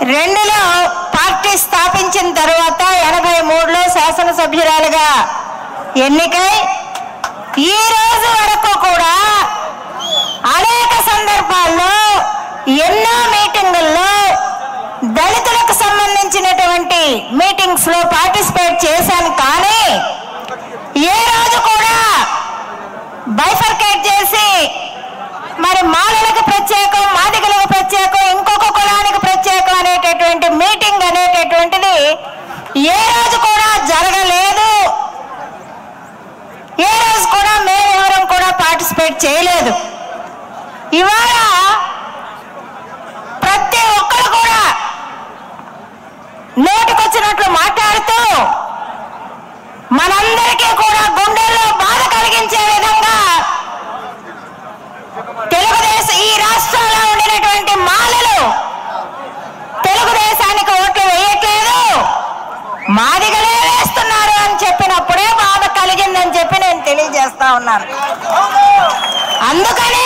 రెండులో పార్టీ స్థాపించిన తర్వాత ఎనభై మూడులో శాసనసభ్యురాలుగా ఎన్నికై ఈ రోజు వరకు కూడా అనేక సందర్భాల్లో ఎన్నో మీటింగుల్లో దళితులకు సంబంధించినటువంటి మీటింగ్స్ లో పార్టిసిపేట్ చేశాను కానీ ఏ రోజు కూడా బైఫర్కేట్ చేసి మరి మాలలకు ప్రత్యేకం మాదిగలకు ప్రత్యేకం ఇంకొక కులానికి ప్రత్యేకం అనేటటువంటి మీటింగ్ అనేటటువంటిది ఏ రోజు కూడా జరగలేదు ఏ రోజు కూడా మేమెవరం కూడా పార్టిసిపేట్ చేయలేదు ఇవాళ ప్రతి ఒక్కరు కూడా నోటికొచ్చినట్లు మాట్లాడుతూ మనందరికీ కూడా గుండెల్లో బాధ కలిగించే విధంగా తెలుగుదేశం ఈ రాష్ట్రంలో ఉండినటువంటి మాలలు తెలుగుదేశానికి ఓట్లు వేయట్లేదు మాదిగలే వేస్తున్నారు అని చెప్పినప్పుడే బాధ కలిగిందని చెప్పి నేను తెలియజేస్తా ఉన్నాను అందుకనే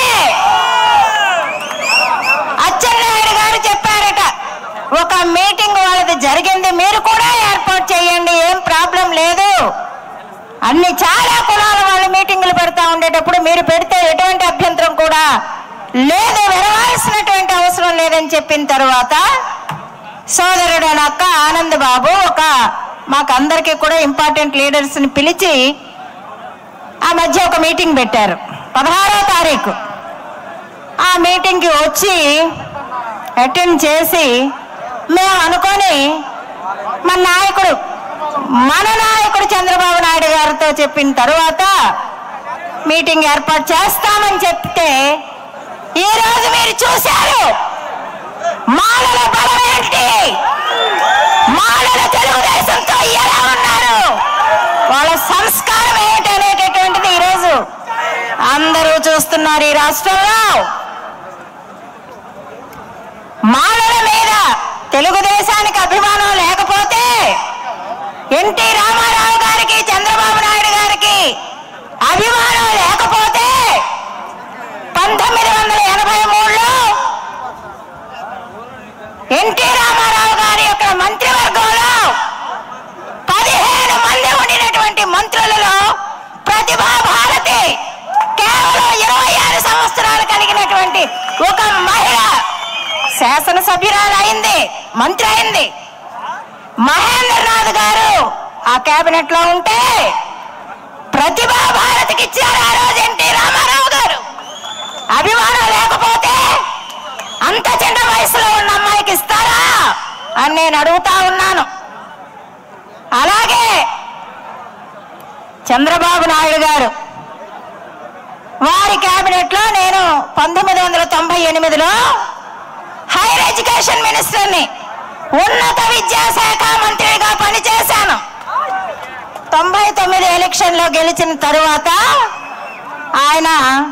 అచ్చెన్నాయుడు గారు చెప్పారట ఒక మీటింగ్ వాళ్ళది జరిగింది మీరు కూడా ఏర్పాటు చేయండి ఏం ప్రాబ్లం లేదు అన్ని చాలా కులాల వాళ్ళు మీటింగులు పెడతా ఉండేటప్పుడు మీరు పెడితే ఎటువంటి అభ్యంతరం కూడా లేదు వినవలసినటువంటి అవసరం లేదని చెప్పిన తర్వాత సోదరుడు అక్క ఆనంద్ బాబు ఒక మాకందరికీ కూడా ఇంపార్టెంట్ లీడర్స్ ని పిలిచి ఆ మధ్య ఒక మీటింగ్ పెట్టారు పదహారో తారీఖు ఆ మీటింగ్కి వచ్చి అటెండ్ చేసి మేము అనుకొని మన నాయకుడు మన నాయకుడు చంద్రబాబు నాయుడు గారితో చెప్పిన తర్వాత మీటింగ్ ఏర్పాటు చేస్తామని చెప్తే ఈ రోజు మీరు చూశారు మాలల బలం ఏంటి మాలల తెలుగుదేశంతో ఎలా ఉన్నారు వాళ్ళ సంస్కారం ఏంటి అనేటటువంటిది ఈరోజు అందరూ చూస్తున్నారు ఈ రాష్ట్రంలో మాలల మీద తెలుగుదేశానికి అభిమానం లేకపోతే ఎన్టీ రామారావు గారికి చంద్రబాబు నాయుడు గారికి అభిమానం లేకపోతే పంతొమ్మిది వందల ఎనభై మూడులో ఎన్టీ రామారావు గారి యొక్క మంత్రివర్గంలో పదిహేను మంది ఉండినటువంటి మంత్రులలో ప్రతిభా భారతి కేవలం ఇరవై ఆరు సంవత్సరాలు కలిగినటువంటి ఒక మహిళ శాసనసభ్యురాలు అయింది మంత్రి అయింది మహేంద్రనాథ్ గారు ఆ కేబినెట్ లో ఉంటే ప్రతిభా భారతికి ఇచ్చారు ఆ రోజు ఎన్టీ రామారావు గారు అభిమానం లేకపోతే అంత చిన్న వయసులో ఉన్న అమ్మాయికి ఇస్తారా అని నేను అడుగుతా ఉన్నాను అలాగే చంద్రబాబు నాయుడు గారు వారి కేబినెట్ లో నేను పంతొమ్మిది వందల తొంభై ఎనిమిదిలో హైయర్ ఎడ్యుకేషన్ మినిస్టర్ని ఉన్నత విద్యాశాఖ మంత్రిగా పనిచేశాను తొంభై తొమ్మిది ఎలక్షన్ లో గెలిచిన తరువాత ఆయన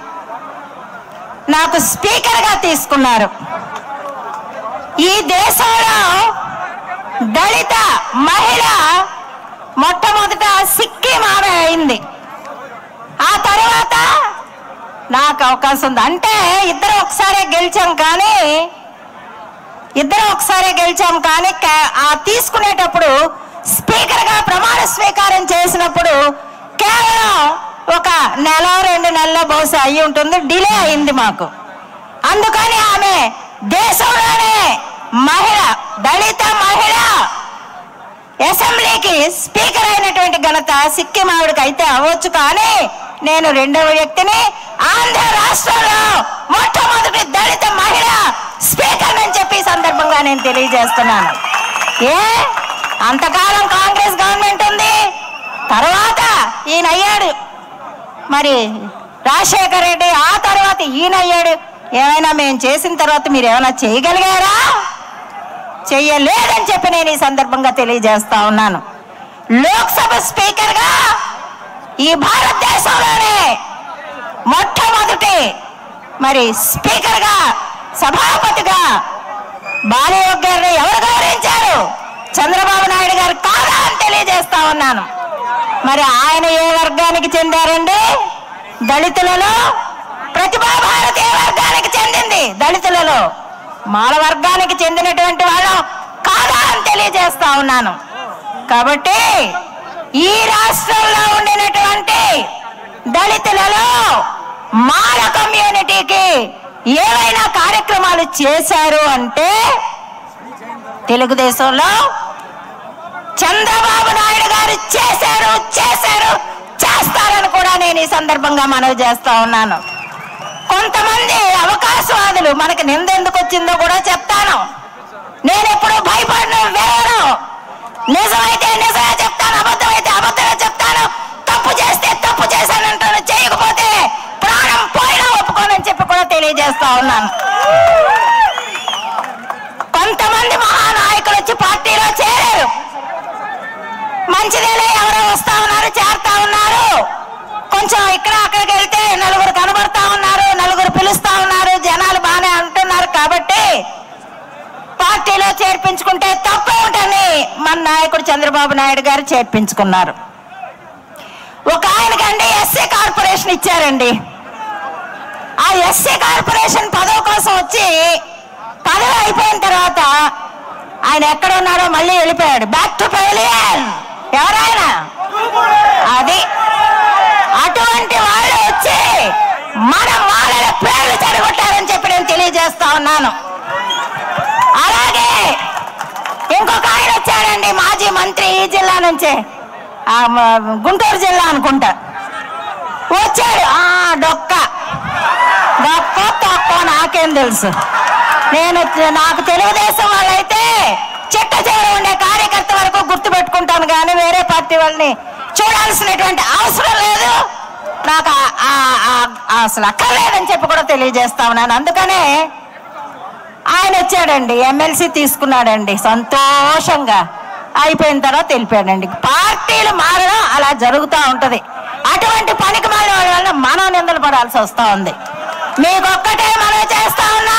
నాకు స్పీకర్ గా తీసుకున్నారు ఈ దేశంలో దళిత మహిళ మొట్టమొదట సిక్కిం ఆమె అయింది ఆ తర్వాత నాకు అవకాశం ఉంది అంటే ఇద్దరు ఒకసారే గెలిచాం కానీ ఇద్దరు ఒకసారి గెలిచాం కానీ కా- ఆ తీసుకునేటప్పుడు స్పీకర్ గా ప్రమాణ స్వీకారం చేసినప్పుడు కేవలం ఒక నెల రెండు నెలల బహుశా అయి ఉంటుంది డిలే అయింది మాకు అందుకని ఆమె దేశంలోనే మహిళ దళిత మహిళ అసెంబ్లీకి స్పీకర్ అయినటువంటి ఘనత సిక్కిం ఆవిడకి అయితే అవ్వచ్చు కానీ నేను రెండవ వ్యక్తిని ఆంధ్ర రాష్ట్రంలో మొట్టమొదటి దళిత మహిళ స్పీకర్ అని చెప్పి ఈ సందర్భంగా నేను తెలియజేస్తున్నాను ఏ అంతకాలం కాంగ్రెస్ గవర్నమెంట్ ఉంది తర్వాత ఈయన అయ్యాడు మరి రాజశేఖర రెడ్డి ఆ తర్వాత ఈయన అయ్యాడు ఏమైనా మేము చేసిన తర్వాత మీరు ఏమైనా చేయగలిగారా చెయ్యలేదని చెప్పి నేను ఈ సందర్భంగా తెలియజేస్తా ఉన్నాను లోక్సభ స్పీకర్ గా ఈ భారతదేశంలోనే మొట్టమొదటి మరి స్పీకర్ గా సభాపతిగా బాలయోగ్ గారిని ఎవరు గౌరవించారు చంద్రబాబు నాయుడు గారు కాదా అని తెలియజేస్తా ఉన్నాను మరి ఆయన ఏ వర్గానికి చెందారండి దళితులలో ప్రతిభా భారతి ఏ వర్గానికి చెందింది దళితులలో మాల వర్గానికి చెందినటువంటి వాళ్ళం కాదా అని తెలియజేస్తా ఉన్నాను కాబట్టి ఈ రాష్ట్రంలో ఉండినటువంటి దళితులలో మాల కమ్యూనిటీకి ఏవైనా కార్యక్రమాలు చేశారు అంటే తెలుగుదేశంలో చంద్రబాబు నాయుడు గారు చేశారు చేశారు చేస్తారని కూడా నేను ఈ సందర్భంగా మనవి చేస్తా ఉన్నాను కొంతమంది అవకాశవాదులు మనకి నింద ఎందుకు వచ్చిందో కూడా చెప్తాను నేను ఎప్పుడు భయపడను వేయను నిజమైతే నిజమే చెప్తాను అబద్ధమైతే అబద్ధమే చెప్తాను తప్పు చేస్తే తప్పు చేశానంటాను చేయకపోతే ప్రాణం పోయినా ఒప్పుకోనని చెప్పి కూడా తెలియజేస్తా ఉన్నాను కొంతమంది మహానాయకులు వచ్చి పార్టీలో చేరారు మంచిదేలే ఎవరో వస్తా ఉన్నారు చేరుతా ఉన్నారు కొంచెం ఇక్కడ అక్కడికి వెళ్తే నలుగురు కనబడతా ఉన్నారు నలుగురు పిలుస్తా ఉన్నారు జనాలు బాగానే అంటున్నారు కాబట్టి పార్టీలో చేర్పించుకుంటే తప్పే ఉంటుంది మన నాయకుడు చంద్రబాబు నాయుడు గారు చేర్పించుకున్నారు ఒక ఆయనకండి ఎస్సీ కార్పొరేషన్ ఇచ్చారండి ఆ ఎస్సీ కార్పొరేషన్ పదవి కోసం వచ్చి పదవి అయిపోయిన తర్వాత ఆయన ఎక్కడ ఉన్నారో మళ్ళీ వెళ్ళిపోయాడు బ్యాక్ టు పెవిలియన్ ఎవరాయన అది అటువంటి వాళ్ళు వచ్చి మన మాలల పేర్లు చెడగొట్టారని చెప్పి నేను తెలియజేస్తా ఉన్నాను అలాగే ఇంకొక ఆయన వచ్చాడండి మాజీ మంత్రి ఈ జిల్లా నుంచే ఆ, మ- గుంటూరు జిల్లా అనుకుంటా వచ్చాడు ఆ డొక్క డొక్క తొక్క నాకేం తెలుసు నేను నాకు తెలుగుదేశం వాళ్ళైతే చిట్ట చివరి ఉండే కార్యకర్త వరకు గుర్తు పెట్టుకుంటాను కానీ వేరే పార్టీ వాళ్ళని చూడాల్సినటువంటి అవసరం లేదు నాకు ఆ- ఆ- ఆ- ఆ అసలు అక్కర్లేదని చెప్పి కూడా తెలియజేస్తా ఉన్నాను అందుకనే ఆయన వచ్చాడండి ఎమ్మెల్సీ తీసుకున్నాడండి సంతోషంగా అయిపోయిన తర్వాత వెళ్ళిపోయాడండి పార్టీలు మారడం అలా జరుగుతూ ఉంటది అటువంటి పనికి మారిన వాళ్ళ వల్ల మనం నిందలు పడాల్సి వస్తా ఉంది మీకొక్కటే మనం చేస్తా ఉన్నా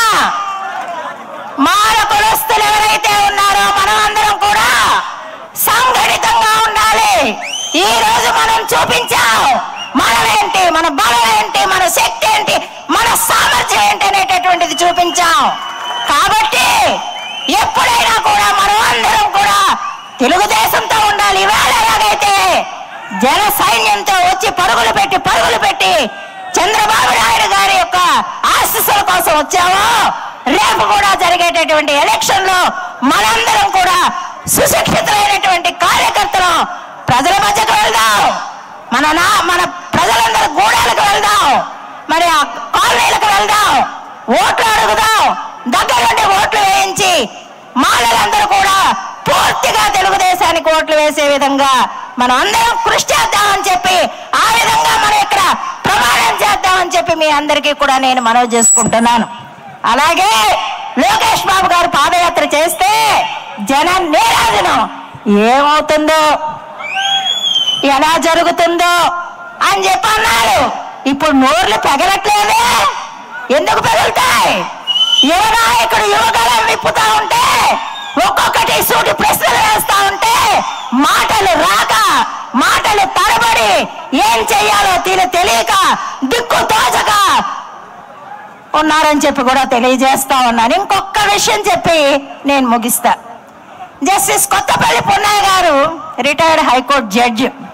మాల కులస్తులు ఎవరైతే ఉన్నారో మనం అందరం కూడా సంఘటితంగా ఉండాలి ఈ రోజు మనం చూపించాం మనమేంటి మన బలం ఏంటి మన శక్తి ఏంటి మన సామర్థ్యం ఏంటి అనేటటువంటిది చూపించాం కాబట్టి ఎప్పుడైనా కూడా మనం అందరం కూడా తెలుగుదేశంతో ఉండాలి ఇవాళ ఎలాగైతే జన సైన్యంతో వచ్చి పరుగులు పెట్టి పరుగులు పెట్టి చంద్రబాబు నాయుడు గారి యొక్క ఆశీస్సుల కోసం వచ్చామో రేపు కూడా జరిగేటటువంటి ఎలక్షన్ లో మనందరం కూడా సుశిక్షితులైనటువంటి కార్యకర్తలు ప్రజల మధ్యకు వెళ్దాం మన నా మన ప్రజలందరూ గూడాలకు వెళ్దాం మరి ఆ కాలనీలకు వెళ్దాం ఓట్లు అడుగుదాం దగ్గర నుండి ఓట్లు వేయించి మాలలందరూ కూడా పూర్తిగా తెలుగుదేశానికి ఓట్లు వేసే విధంగా మనం అందరం కృషి చేద్దామని చెప్పి ఆ విధంగా మనం ఇక్కడ ప్రమాణం చేద్దామని చెప్పి మీ అందరికీ కూడా నేను మనవి చేసుకుంటున్నాను అలాగే లోకేష్ బాబు గారు పాదయాత్ర చేస్తే జన నీరాజనం ఏమవుతుందో ఎలా జరుగుతుందో అని చెప్పి అన్నారు ఇప్పుడు నోర్లు పెగలట్లేదే ఎందుకు పెగులుతాయి యువ నాయకుడు యువగలం విప్పుతా ఉంటే ఒక్కొక్కటి సూటి ప్రశ్నలు వేస్తా ఉంటే మాటలు రాక మాటలు తడబడి ఏం చెయ్యాలో తిని తెలియక దిక్కు తోచక ఉన్నారని చెప్పి కూడా తెలియజేస్తా ఉన్నాను ఇంకొక విషయం చెప్పి నేను ముగిస్తా జస్టిస్ కొత్తపల్లి పున్నయ్య గారు రిటైర్డ్ హైకోర్టు జడ్జి